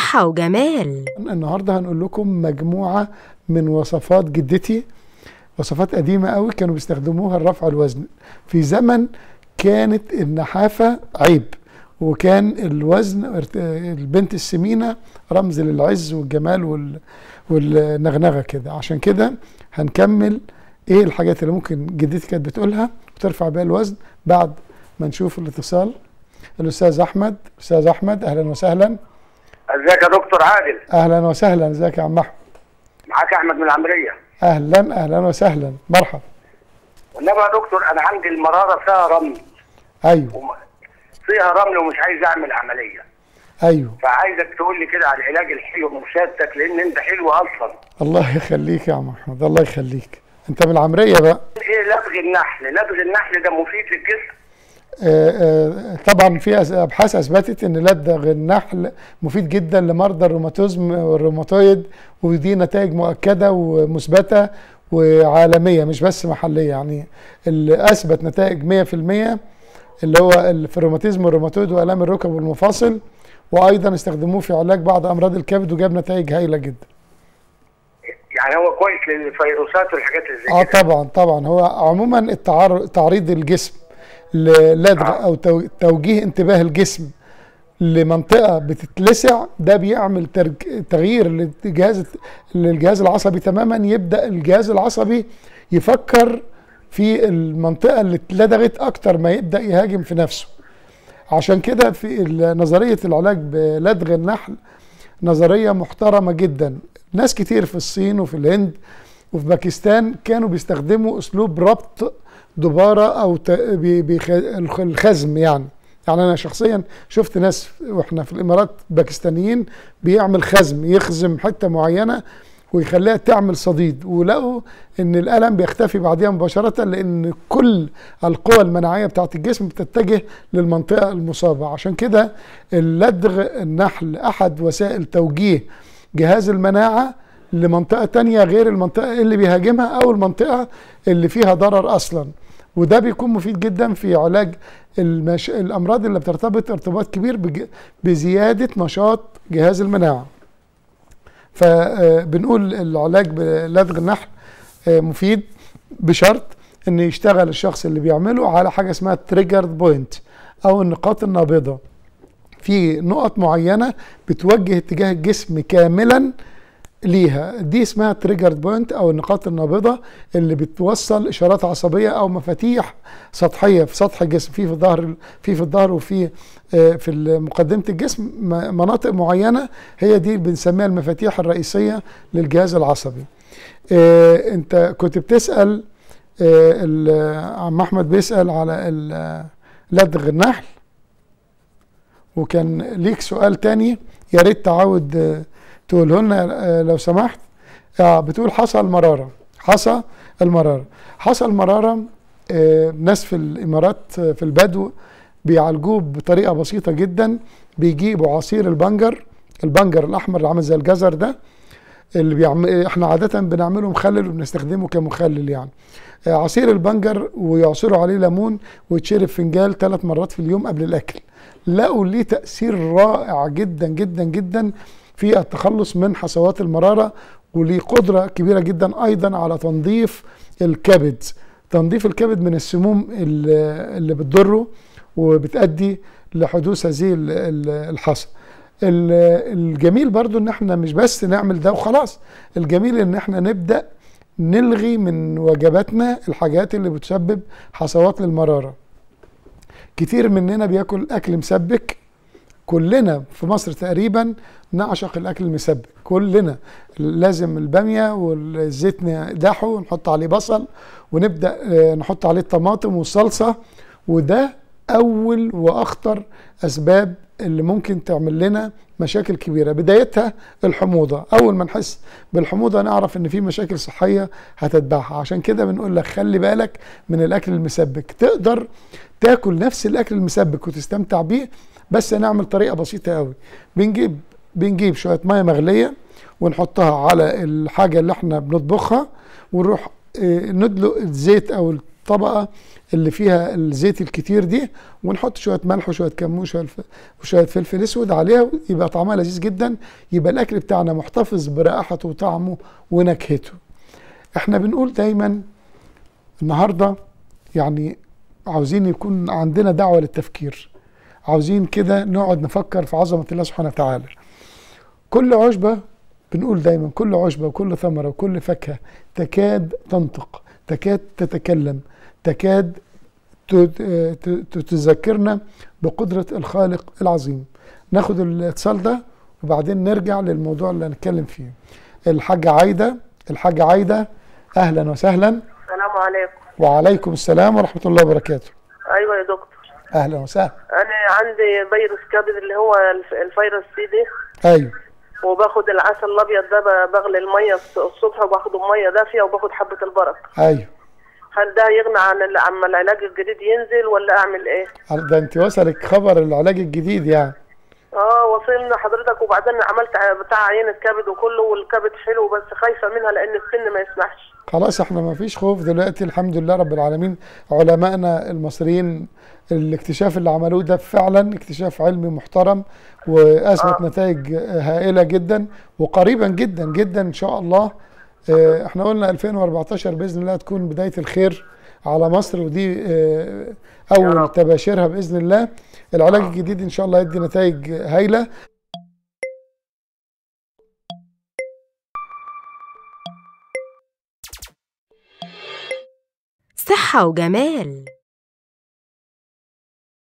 صحة وجمال النهارده هنقول لكم مجموعه من وصفات جدتي وصفات قديمه قوي كانوا بيستخدموها لرفع الوزن في زمن كانت النحافه عيب وكان الوزن ارت- البنت السمينه رمز للعز والجمال وال والنغنغه كده عشان كده هنكمل ايه الحاجات اللي ممكن جدتي كانت بتقولها وترفع بيها الوزن بعد ما نشوف الاتصال الاستاذ احمد استاذ احمد اهلا وسهلا ازيك يا دكتور عادل اهلا وسهلا ازيك يا عم احمد معاك احمد من العمريه اهلا اهلا وسهلا مرحبا انما يا دكتور انا عندي المراره فيها رمل ايوه وم- فيها رمل ومش عايز اعمل عمليه ايوه فعايزك تقول لي كده على العلاج الحلو بمشاهدتك لان انت حلو اصلا الله يخليك يا عم احمد الله يخليك انت من العمريه بقى ايه لدغ النحل لدغ النحل ده مفيد للجسم آه، آه، طبعا في أس- ابحاث اثبتت ان لدغ النحل مفيد جدا لمرضى الروماتيزم والروماتويد ودي نتائج مؤكده ومثبته وعالميه مش بس محليه يعني اللي اثبت نتائج 100% اللي هو ال- في الروماتيزم والروماتويد والام الركب والمفاصل وايضا استخدموه في علاج بعض امراض الكبد وجاب نتائج هايله جدا يعني هو كويس للفيروسات والحاجات اللي زي اه كده طبعا طبعا هو عموما التعار- تعريض الجسم للدغ آه. او تو- توجيه انتباه الجسم لمنطقه بتتلسع ده بيعمل ترج- تغيير للجهاز للجهاز العصبي تماما يبدا الجهاز العصبي يفكر في المنطقه اللي اتلدغت اكتر ما يبدا يهاجم في نفسه عشان كده في ال- نظريه العلاج بلدغ النحل نظريه محترمه جدا ناس كتير في الصين وفي الهند وفي باكستان كانوا بيستخدموا اسلوب ربط دباره او ت- بي- بيخ- الخ- الخزم يعني يعني انا شخصيا شفت ناس واحنا في الامارات باكستانيين بيعمل خزم يخزم حته معينه ويخليها تعمل صديد ولقوا ان الالم بيختفي بعدها مباشره لان كل القوى المناعيه بتاعت الجسم بتتجه للمنطقه المصابه عشان كده اللدغ النحل احد وسائل توجيه جهاز المناعه لمنطقه تانية غير المنطقه اللي بيهاجمها او المنطقه اللي فيها ضرر اصلا وده بيكون مفيد جدا في علاج المش... الامراض اللي بترتبط ارتباط كبير بج... بزياده نشاط جهاز المناعه فبنقول العلاج بلدغ النحل آه، مفيد بشرط ان يشتغل الشخص اللي بيعمله على حاجه اسمها تريجرد بوينت او النقاط النابضه في نقط معينه بتوجه اتجاه الجسم كاملا ليها دي اسمها تريجرد بوينت او النقاط النابضه اللي بتوصل اشارات عصبيه او مفاتيح سطحيه في سطح الجسم في في الظهر في في الظهر وفي آه، في مقدمه الجسم م- مناطق معينه هي دي بنسميها المفاتيح الرئيسيه للجهاز العصبي آه، انت كنت بتسال آه، ال- عم احمد بيسال على ال- لدغ النحل وكان ليك سؤال تاني يا ريت تعود آه، تقوله لنا آه، لو سمحت آه، بتقول حصى المرارة حصى المرارة حصى المرارة آه، ناس في الإمارات آه، في البدو بيعالجوه بطريقة بسيطة جدا بيجيبوا عصير البنجر البنجر الأحمر اللي عامل زي الجزر ده اللي بيعمل احنا عادة بنعمله مخلل وبنستخدمه كمخلل يعني آه، عصير البنجر ويعصروا عليه ليمون ويتشرب فنجان ثلاث مرات في اليوم قبل الأكل لقوا ليه تأثير رائع جدا جدا جدا في التخلص من حصوات المرارة وليه قدرة كبيرة جدا أيضا على تنظيف الكبد تنظيف الكبد من السموم اللي اللي بتضره وبتؤدي لحدوث هذه ال- ال- الحصى ال- الجميل برضو ان احنا مش بس نعمل ده وخلاص الجميل ان احنا نبدأ نلغي من وجباتنا الحاجات اللي بتسبب حصوات للمرارة كتير مننا بياكل اكل مسبك كلنا في مصر تقريبا نعشق الاكل المسبك كلنا لازم الباميه والزيت نقدحه ونحط عليه بصل ونبدا آه، نحط عليه الطماطم والصلصه وده اول واخطر اسباب اللي ممكن تعمل لنا مشاكل كبيره بدايتها الحموضه اول ما نحس بالحموضه نعرف ان في مشاكل صحيه هتتبعها عشان كده بنقول لك خلي بالك من الاكل المسبك تقدر تاكل نفس الاكل المسبك وتستمتع بيه بس نعمل طريقه بسيطه قوي بنجيب بنجيب شويه ميه مغليه ونحطها على الحاجه اللي احنا بنطبخها ونروح آه، ندلق الزيت او الطبقه اللي فيها الزيت الكتير دي ونحط شويه ملح وشويه كمون وشويه الف- وشويه فلفل اسود عليها يبقى طعمها لذيذ جدا يبقى الاكل بتاعنا محتفظ برائحته وطعمه ونكهته احنا بنقول دايما النهارده يعني عاوزين يكون عندنا دعوه للتفكير عاوزين كده نقعد نفكر في عظمه الله سبحانه وتعالى كل عشبه بنقول دايما كل عشبه وكل ثمره وكل فاكهه تكاد تنطق تكاد تتكلم تكاد ت- ت- ت- تذكرنا بقدره الخالق العظيم ناخد الاتصال ده وبعدين نرجع للموضوع اللي هنتكلم فيه الحاجه عايده الحاجه عايده اهلا وسهلا السلام عليكم وعليكم السلام ورحمه الله وبركاته ايوه يا دكتور اهلا وسهلا انا عندي فيروس كبد اللي هو الف- الفيروس سي دي ايوه وباخد العسل الابيض ده ب- بغلي الميه الص- الصبح وباخده ميه دافيه وباخد حبه البرك ايوه هل ده يغني عن ال- عما العلاج الجديد ينزل ولا اعمل ايه ده انت وصلك خبر العلاج الجديد يعني اه وصلنا حضرتك وبعدين عملت ع- بتاع عينة كبد وكله والكبد حلو بس خايفه منها لان السن ما يسمحش خلاص احنا ما فيش خوف دلوقتي الحمد لله رب العالمين علمائنا المصريين الاكتشاف اللي عملوه ده فعلا اكتشاف علمي محترم واثبت نتائج هائله جدا وقريبا جدا جدا ان شاء الله اه، احنا قلنا 2014 باذن الله تكون بدايه الخير على مصر ودي اه، اول رب. تباشيرها باذن الله العلاج الجديد ان شاء الله يدي نتائج هايله صحة وجمال